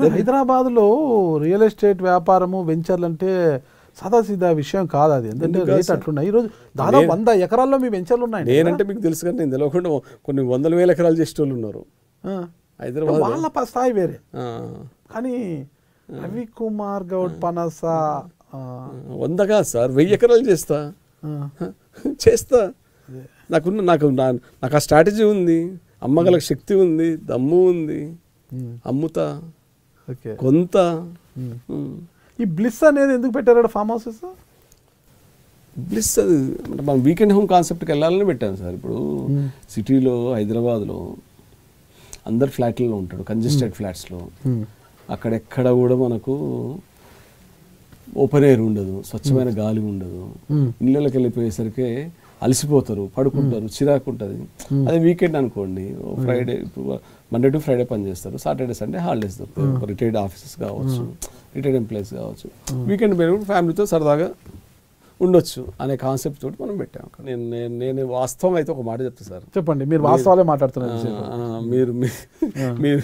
హైదరాబాద్లో real estate వ్యాపారము వెంచర్లు అంటే సదాసీదా విషయం కాదు అది ఎందుకంటే ఎందుకు కాదు రేట్ సార్? అట్లున్నాయి ఈరోజు దాదాపు వంద ఎకరాల్లో మీ వెంచర్లు ఉన్నాయి నేనంటే మీకు తెలుసు కానీ నేను తెలియకుండా కొన్ని వందల వేల ఎకరాలు చేసే వాళ్ళు ఉన్నారు హైదరాబాద్ వాళ్ళ ప- స్థాయి వేరే ఆ, కానీ రవి కుమార్ గౌడ్ పనస ఆ, వంద కాదు సార్ వెయ్యి ఎకరాలు చేస్తా ఆ, చేస్తా నాకున్న నాకు నా- నాకు ఆ స్ట్రాటజీ ఉంది అమ్మగల శక్తి ఉంది దమ్ము ఉంది ఉమ్, అమ్ముతా ఓకే కొంత ఉమ్. ఉమ్. ఈ బ్లిస్ అనేది ఎందుకు పెట్టారు ఫామ్ హౌసెస్ బ్లిస్ అది అంటే మనం వీకెండ్ హోమ్ కాన్సెప్ట్కి వెళ్ళాలని పెట్టాను సార్ ఇప్పుడు సిటీలో హైదరాబాద్లో అందరు ఫ్లాట్లలో ఉంటాడు కంజెస్టెడ్ ఫ్లాట్స్లో అక్కడెక్కడ కూడా మనకు ఓపెన్ ఎయిర్ ఉండదు స్వచ్ఛమైన గాలి ఉండదు Hmm. ఇళ్ళకి వెళ్ళిపోయేసరికి అలసిపోతారు పడుకుంటారు చిరాకు ఉంటుంది అదే వీకెండ్ అనుకోండి ఫ్రైడే ఇప్పుడు మండే టు ఫ్రైడే పని చేస్తారు సాటర్డే సండే హాలిడేస్ దొరుకుతాయి రిటైర్డ్ ఆఫీసర్స్ కావచ్చు రిటైర్డ్ ఎంప్లాయీస్ కావచ్చు వీకెండ్ మీరు ఫ్యామిలీతో సరదాగా ఉండొచ్చు అనే కాన్సెప్ట్ తోటి మనం పెట్టాం నేను నేను నేను వాస్తవం అయితే ఒక మాట చెప్తాను సార్ చెప్పండి మీరు వాస్తవాలే మాట్లాడుతున్నారు ఇంతసేపు. ఆ, ఆ, మీరు మీ- మీరు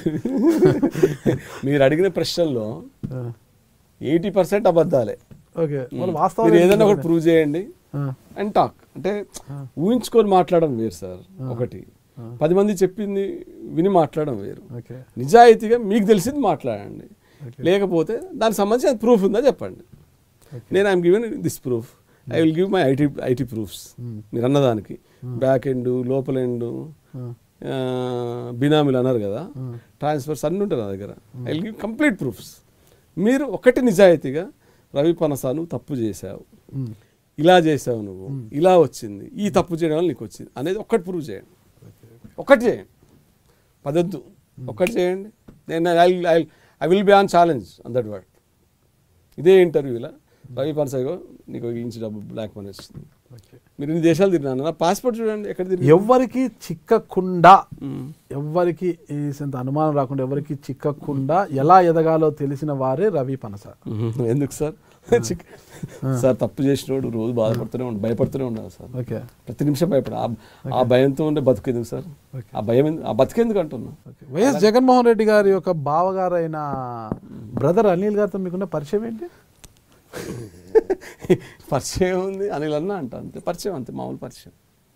మీరు అడిగిన ప్రశ్నల్లో ఆ, ఎయిటీ పర్సెంట్ అబద్ధాలే ఓకే వాళ్ళు మీరు వాస్తవాలు ఏదైనా ఒకటి ప్రూవ్ చేయండి ఆ, అండ్ టాక్ అంటే ఊహించుకొని మాట్లాడడం వేరు సార్ ఒకటి పది మంది చెప్పింది విని మాట్లాడడం వేరు ఓకే నిజాయితీగా మీకు తెలిసింది మాట్లాడండి లేకపోతే దానికి సంబంధించిన ప్రూఫ్ ఉందా చెప్పండి నేను I'm given this proof I will give my IT IT proofs మీరు అన్నదానికి బ్యాక్ ఎండ్ లోపల ఎండ్ ఆ, బినామీలు అన్నారు కదా ట్రాన్స్ఫర్స్ అన్నీ ఉంటాయి నా దగ్గర I will give complete proofs మీరు ఒకటి నిజాయితీగా రవి పనసాను తప్పు చేశావు ఉమ్, ఇలా చేసావు నువ్వు ఇలా వచ్చింది ఈ తప్పు చేయడం వల్ల నీకు వచ్చింది అనేది ఒక్కటి ప్రూవ్ చేయండి ఒక్కటి చేయండి పదొద్దు ఒక్కటి చేయండి నేను I I I will be on challenge on that word ఇదే ఇంటర్వ్యూలో రవి పనసాగో నీకు ఒక ఇంచు డబ్బు బ్లాక్ మనీ వచ్చింది ఓకే. మీరు ఇన్ని దేశాలు తిరిగినా నా పాస్పోర్ట్ చూడండి ఎక్కడ తిరిగి ఎవ్వరికి చిక్కకుండా ఎవ్వరికి ఇంత అనుమానం రాకుండా ఎవరికి చిక్కకుండా ఎలా ఎదగాలో తెలిసిన వారే రవి పనస ఎందుకు సార్ చిక్- సార్ తప్పు చేసినోడు రోజు బాధపడుతూనే ఉండు భయపడుతూనే ఉండాలి సార్ ఓకే ప్రతి నిమిషం భయపడ ఆ- ఆ భయంతో ఉండే బతుకెందుకు సార్ ఆ భయం ఎందు- ఆ బతికెందుకు అంటున్నా ఓకే. వైఎస్ జగన్మోహన్ రెడ్డి గారి యొక్క బావగారైన బ్రదర్ అనిల్ గారితో మీకున్న పరిచయం ఏంటి పరిచయం ఉంది అనిల్ అన్న అంట అంతే పరిచయం అంతే మామూలు పరిచయం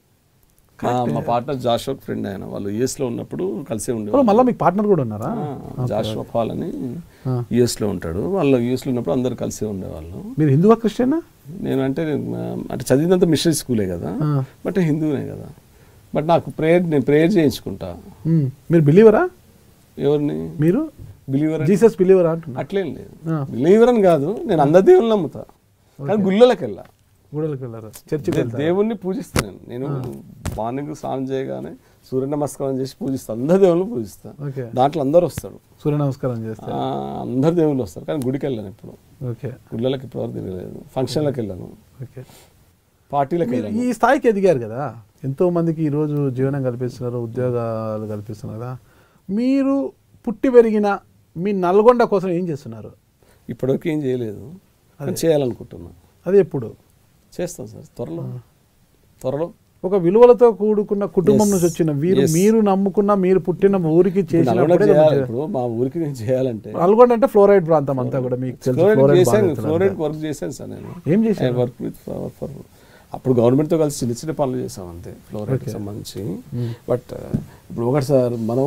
మా- మా పార్ట్నర్ జాషోక్ ఫ్రెండ్ ఆయన వాళ్ళు యుఎస్ లో ఉన్నప్పుడు కలిసే ఓ, ఉండేవాళ్ళు మళ్ళీ మీకు పార్ట్నర్ కూడా ఉన్నారా జాషువా పాల్ అని ఆ. యుఎస్ లో ఉంటాడు వాళ్ళు యుఎస్ లో ఉన్నప్పుడు అందరు కలిసే ఉండేవాళ్ళు మీరు హిందువా క్రిస్టియనా నేను అంటే ఆ, అంటే చదివినంత మిషనరీ స్కూలే కదా ఆ. బట్ హిందూనే కదా బట్ నాకు ప్రేయర్ నేను ప్రేయర్ చేయించుకుంటా ఉమ్, మీరు బిలీవరా ఎవరిని మీరు బిలీవర్ జీసస్ బిలీవరా అంటున్నా అట్లేం లేదు ఆ. బిలీవర్ అని కాదు నేను అందరి దేవుళ్ళు నమ్ముతా కానీ గుళ్ళకి వెళ్ళా గుడలకు వెళ్ళారు చర్చికి దే- వెళ్తారు దేవుణ్ణి పూజిస్తాను నేను మార్నింగ్ స్నానం చేయగానే సూర్య నమస్కారం చేసి పూజిస్తాను అందరు దేవుళ్ళు పూజిస్తా ఓకే దాంట్లో అందరు వస్తారు సూర్య నమస్కారం చేస్తే ఆ, అందరు దేవుళ్ళు వస్తారు కానీ గుడికి వెళ్ళాను ఇప్పుడు ఓకే గుళ్ళకి ఇప్పటివరకు తిరగలేదు ఫంక్షన్లకు వెళ్ళాను ఓకే పార్టీలకు మీరు వెళ్ళాను ఈ స్థాయికి ఎదిగారు కదా ఎంతో మందికి ఈరోజు జీవనం కల్పిస్తున్నారు ఉద్యోగాలు కల్పిస్తున్నారు కదా మీరు పుట్టి పెరిగిన మీ నల్గొండ కోసం ఏం చేస్తున్నారు ఇప్పటివరకు ఏం చేయలేదు కానీ చేయాలనుకుంటున్నా అది ఎప్పుడు చేస్తాం సార్ త్వరలో త్వరలో ఒక విలువలతో కూడుకున్న కుటుంబం Yes. నుంచి వచ్చిన వీరు Yes. మీరు నమ్ముకున్న మీరు పుట్టిన ఊరికి ఇప్పుడు నల్గొండ చేసినప్పుడే చేయాలి ఇప్పుడు మా ఊరికి నేను చేయాలంటే నల్గొండ అంటే ఫ్లోరైడ్ ప్రాంతం అంతా కూడా మీకు తెలుసు ఫ్లోరైడ్ ఫ్లోరైడ్ చేశాను బాధితులు ఫ్లోరైడ్ అంతా. వర్క్ చేశాను సార్ నేను ఏం చేశారు వర్క్ విత్ ఫర్ అప్పుడు గవర్నమెంట్తో కలిసి చిన్న చిన్న పనులు చేసాం అంతే ఫ్లోరైడ్కి సంబంధించి బట్ ఇప్పుడు ఒకటి సార్ మనం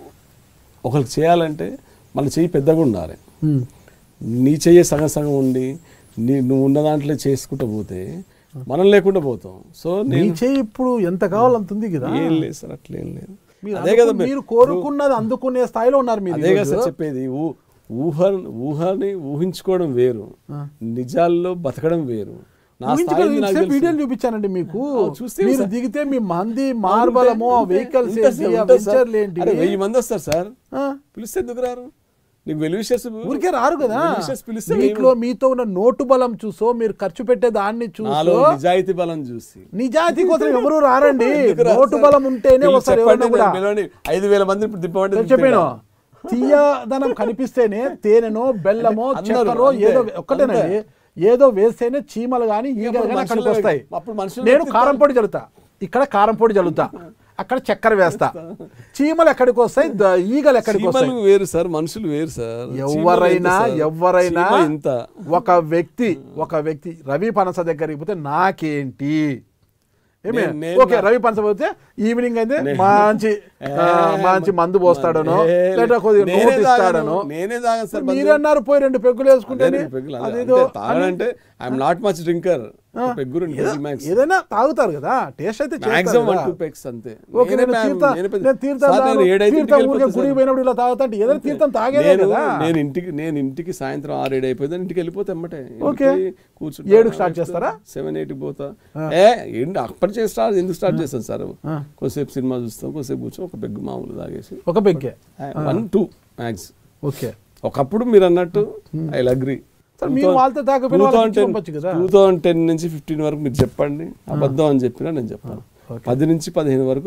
ఒకరికి చేయాలంటే మళ్ళీ చెయ్యి పెద్దగా ఉండాలి ఉమ్. నీ చెయ్యి సగం సగం ఉండి నీ నువ్వు ఉన్న దాంట్లో చేసుకుంటూ పోతే మనం లేకుండా పోతాం సో మీ నేను చేయి ఇప్పుడు ఎంత కావాలో అంత ఉంది కదా ఏం లేదు సార్ అట్లేం లేదు మీరు అదే కదా అందుకు- మీరు కోరుకున్నది అందుకునే స్థాయిలో ఉన్నారు మీరు అదే కదా ఈరోజు. సార్ చెప్పేది ఊ- ఊహ ఊహని ఊహించుకోవడం వేరు ఆ. నిజాల్లో బతకడం వేరు నా ఊహించుకో- స్థాయి నాకు ఇంతసేపు తెలుసు. వీడియోలు చూపించానండి మీకు ఆ, చూస్తే మీరు సార్. దిగితే మీ మంది మార్బలము ఆ ఉంటే- వెహికల్స్ ఉంటే ఏంటి సార్, ఆ ఉంటే సార్. వెంచర్లు ఏంటి అరే, వెయ్యి మంది వస్తారు సార్ ఆ, పిలిస్తే ఎందుకు రారు నీకు వెలువిషర్స్ ఊరికే రారు కదా వెలువిషర్స్ పిలిస్తే మీట్లో మీతో ఉన్న నోటు బలం చూసో మీరు ఖర్చు పెట్టే దాన్ని నాలో చూసో నిజాయితీ బలం చూసి నిజాయితీ కోసం ఎవరు రారండి ఎందుకు రారు నోటు సార్? బలం ఉంటేనే వీళ్ళు వస్తారు చెప్పండి, ఎవరైనా కూడా నేను పిలవండి. ఐదు వేల మంది ఇప్పుడు దిప్పమంటే నేను చెప్పాను తీయదనం కనిపిస్తేనే తేనెనో బెల్లమో అందరూ, చక్కెరో అంతే, ఏదో ఒక్కటేనండి అంతే. ఏదో వేస్తేనే చీమలు కానీ ఈగలు కానీ అక్కడికి మనుషులు- వస్తాయి అప్పుడు మనుషులు నేను వ్యక్తిత్వాలు- కారం పొడి చల్లుతా ఇక్కడ కారం పొడి చల్లుతా అక్కడ చక్కెర వేస్తా చీమలు ఎక్కడికి వస్తాయి ద- ఈగలు ఎక్కడికి వస్తాయి చీమలు వేరు సార్ మనుషులు వేరు సార్ ఎవరైనా చీమలు ఎంత సార్? ఎవరైనా చీమ ఇంత ఒక వ్యక్తి ఒక వ్యక్తి రవి పనస దగ్గరికి పోతే నాకేంటి ఏమే నేను- నేను ఓకే నా- రవి పనస పోతే ఈవినింగ్ అయితే మంచి ఆ, మంచి మందు పోస్తాడనో ఏ, లేదా కొద్దిగా నేనే నోట్ ఇస్తాడనో తాగను, నేనే తాగను సార్ మందు. మీరన్నారు పోయి రెండు పెగ్గులు వేసుకుంటే అదే పెగ్గులు, అదే, అంతే. తాగనంటే I'm not much drinker peg రెండు పెగ్గులు మ్యాక్స్ ఏదైనా తాగుతారు కదా టేస్ట్ అయితే చేస్తారు మాక్సిమం వన్ కదా. టూ పెగ్స్ అంతే ఓకే నేనే నేను మ్యామ్, తీర్థం నేనే పెద్ద- నేను తీర్థం సార్, నేను తాగను, ఏడైతే తీర్థం ఇంటికి ఊరికే వెళ్ళిపోతా గుడికి సార్. పోయినప్పుడు ఇలా తాగుతా ఏదైనా తీర్థం తాగేదే నేను కదా నేను ఇంటికి నేను ఇంటికి సాయంత్రం ఆరు ఏడు అయిపోయింది ఇంటికి వెళ్ళిపోతే ఎమ్మటే ఓకే. కూర్చుంటా ఏడుకి start చేస్తారా? సెవెన్ ఎయిట్ పోతా ఏ ఏంటి అప్పటి చేసి స్టార్ట్ ఎందుకు స్టార్ట్ చేస్తాను సార్ కొద్దిసేపు సినిమా చూస్తాం కొద్దిసేపు కూర్చొని ఒక పెగ్గు మామూలు తాగేసి ఒక పెగ్గే వన్ టూ మ్యాక్స్ ఓకే ఒకప్పుడు మీరు అన్నట్టు ఐ అగ్రి సార్ మీరు వాళ్ళతో తాగకపోయినా వాళ్ళకి ఇచ్చి పంపొచ్చు కదా. టూ థౌసండ్ టెన్ నుంచి ఫిఫ్టీన్ వరకు మీరు చెప్పండి అబద్ధం అని చెప్పినా నేను చెప్పాను ఓకే. పది నుంచి పదిహేను వరకు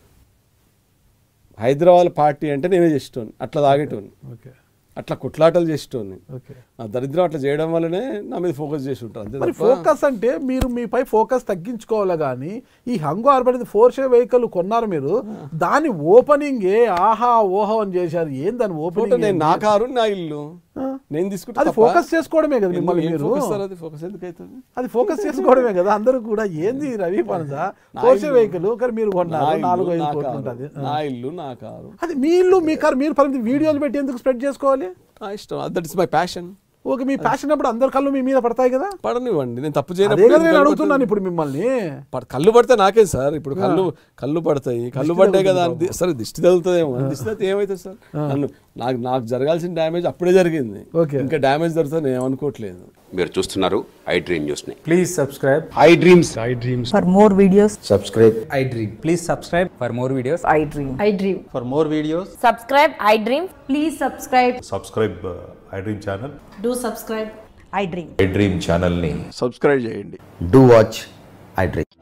హైదరాబాద్ పార్టీ అంటే నేనే చేసేటోని అట్లా తాగేటోని ఓకే అట్లా కొట్లాటలు చేసేటోని ఓకే నా దరిద్రం అట్లా చేయడం వల్లనే నా మీద ఫోకస్ చేసి ఉంటారు అంతే మరి తప్ప ఫోకస్ అంటే మీరు మీపై ఫోకస్ తగ్గించుకోవాలి కానీ ఈ హంగు ఆర్బడి ఫోర్ షే వెహికల్ కొన్నారు మీరు దాని ఓపెనింగ్ ఏ ఆహా ఓహో అని చేశారు ఏం దాని ఫోటో ఓపెనింగ్ నేను నా కారు నా ఇల్లు ఆ. నేను తీసుకుంటా అది తప్ప? ఫోకస్ చేసుకోవడమే కదా ఎందుకు- మిమ్మల్ని ఏం మీరు ఫోకస్ సార్ అది ఫోకస్ ఎందుకు అవుతుంది అది ఫోకస్ చేసుకోవడమే కదా అందరూ కూడా ఏంది రవి పనస నా ఫోర్ షే ఇల్లు. వెహికల్ కానీ మీరు నా కొన్నారు ఇల్లు, నాలుగు ఐదు నా కోట్లు కారు. ఉంటుంది నా ఇల్లు నా కారు అది మీ ఇల్లు మీ కారు మీరు పరిమితి వీడియోలు పెట్టి ఎందుకు స్ప్రెడ్ చేసుకోవాలి నా ఇష్టం that is my passion okay మీ ప్యాషన్ అప్పుడు అందరు కళ్ళు మీ మీద పడతాయి కదా పడనివ్వండి నేను తప్పు అదే చేయనప్పుడు కదా నేను కళ్ళు అడుగుతున్నాను పడుతుంది. ఇప్పుడు మిమ్మల్ని పడ- కళ్ళు పడితే నాకేం సార్ ఇప్పుడు కళ్ళు కళ్ళు పడతాయి కళ్ళు పడ్డాయి కదా అని ది- సరే దిష్టి తగులుతుందేమో దిష్టి తగిలితే ఏమవుతుంది సార్ నన్ను నాకు నాకు జరగాల్సిన డ్యామేజ్ అప్పుడే జరిగింది ఓకే. ఇంకా డ్యామేజ్ జరుగుతుంది నేను అనుకోవట్లేదు మీరు చూస్తున్నారు ఐ డ్రీమ్ న్యూస్ ని Please subscribe. I dreams For more videos, subscribe I dream. Please subscribe for more videos. I dream. I dream. For more videos. Subscribe, I dream. Please subscribe. Subscribe I dream channel Do subscribe. I dream. I dream ఛానల్ని subscribe చేయండి do watch I dream